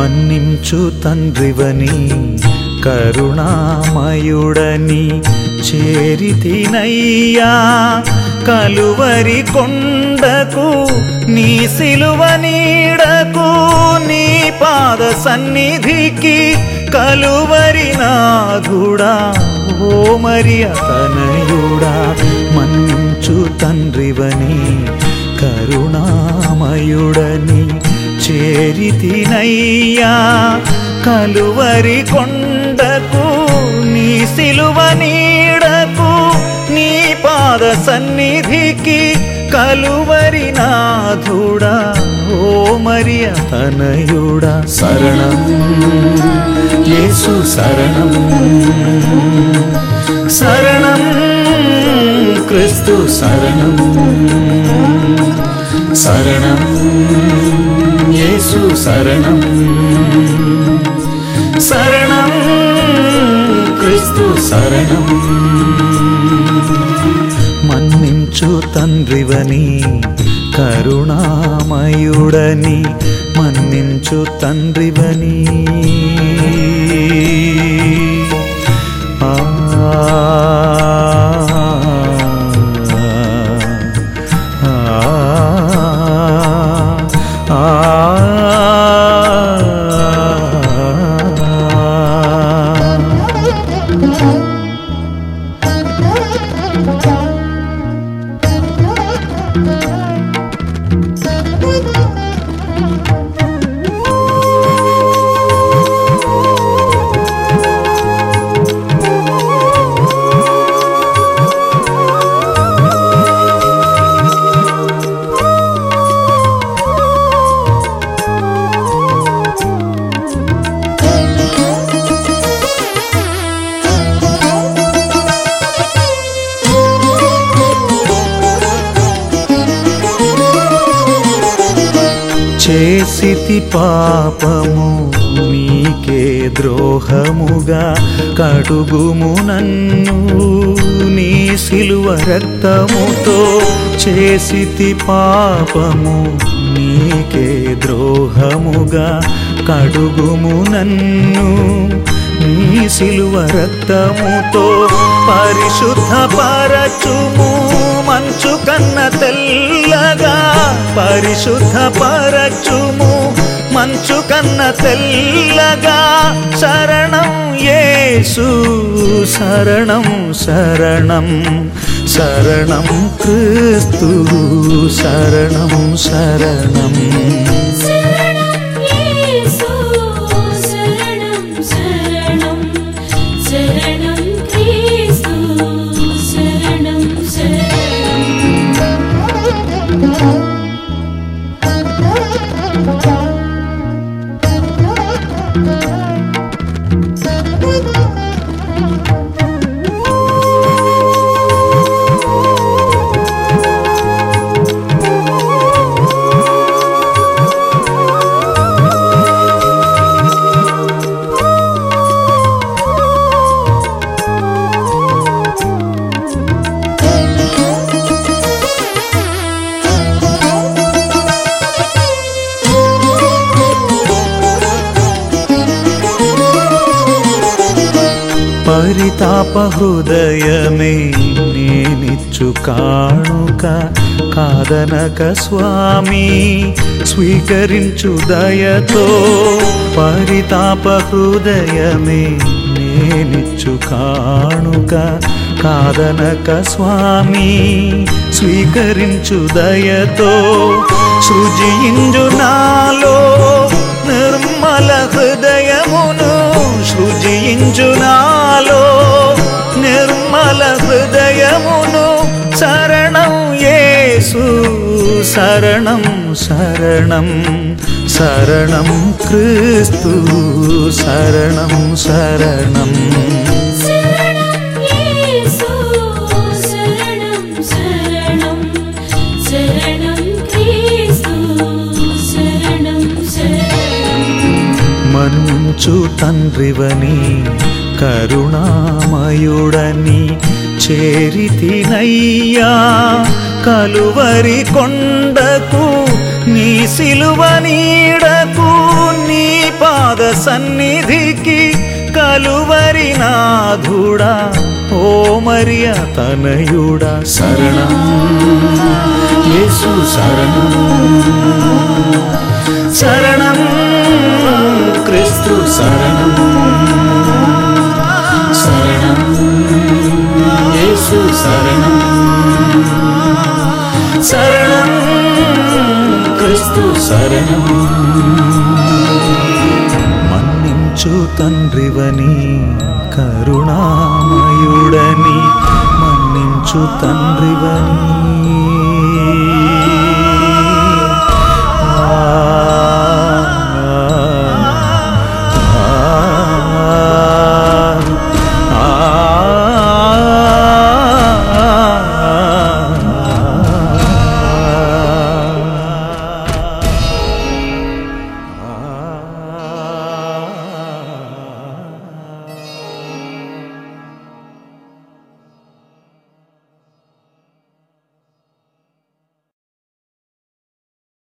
మన్నించు తండ్రివని కరుణామయుడని చేరితినయ్యా కలువరి కొండకు నీ సిలువ నీడకు నీ పాద సన్నిధికి కలువరి నాథుడా ఓ మరియ తనయుడా మన్నించు తండ్రివని కరుణామయుడని చేరితినయ్యా కలువరి కొండకు నీ సిలువ నీడకు నీ పాద సన్నిధికి కలువరి నాథుడా ఓ మరియ తనయుడా శరణం యేసు శరణం శరణం క్రిస్తు శరణం శరణం యేసు శరణం శరణం క్రిస్తు శరణం మన్నించు తండ్రివని కరుణామయుడని మన్నించు తండ్రివని ఆ చేసితి పాపము నీకే ద్రోహముగా కడుగుము నన్ను నీ సిలువ రక్తముతో చేసితి పాపము నీకే ద్రోహముగా కడుగుము నన్ను నీ సిలువ రక్తముతో పరిశుద్ధ పరచుము మంచు కన్న తెల్లగా పరిశుద్ధ పరచుము మంచు కన్న తెల్లగా శరణం యేసు శరణం శరణం శరణం క్రీస్తు శరణం శరణం శరణం యేసు శరణం శరణం శరణం క్రీస్తు శరణం శరణం పరితాప హృదయమే నేనిచ్చు కాణుక కాదనక స్వామి స్వీకరించు దయతో పరితాప హృదయమే నేనిచ్చు కాణుక కాదనక స్వామి స్వీకరించు దయతో సృజింజు నాలో నిర్మల హృదయమును సృజించు నాలో నిర్మల హృదయమును శరణం యేసు శరణం శరణం శరణం క్రీస్తు శరణం శరణం శరణం యేసు శరణం శరణం శరణం క్రీస్తు శరణం శరణం మన్నించు తండ్రివని కరుణామయుడని చేరితినయ్యా కలువరి కొండకు నీ సిలువ నీడకు నీ పా సన్నిధికి కలువరి నాథుడా ఓ మరియ తనయుడా శరణం యేసు శరణం శరణం క్రీస్తు శరణం శరణం యేసు శరణం శరణం క్రీస్తు శరణం మన్నించు తండ్రివని కరుణామయుడని మన్నించు తండ్రివని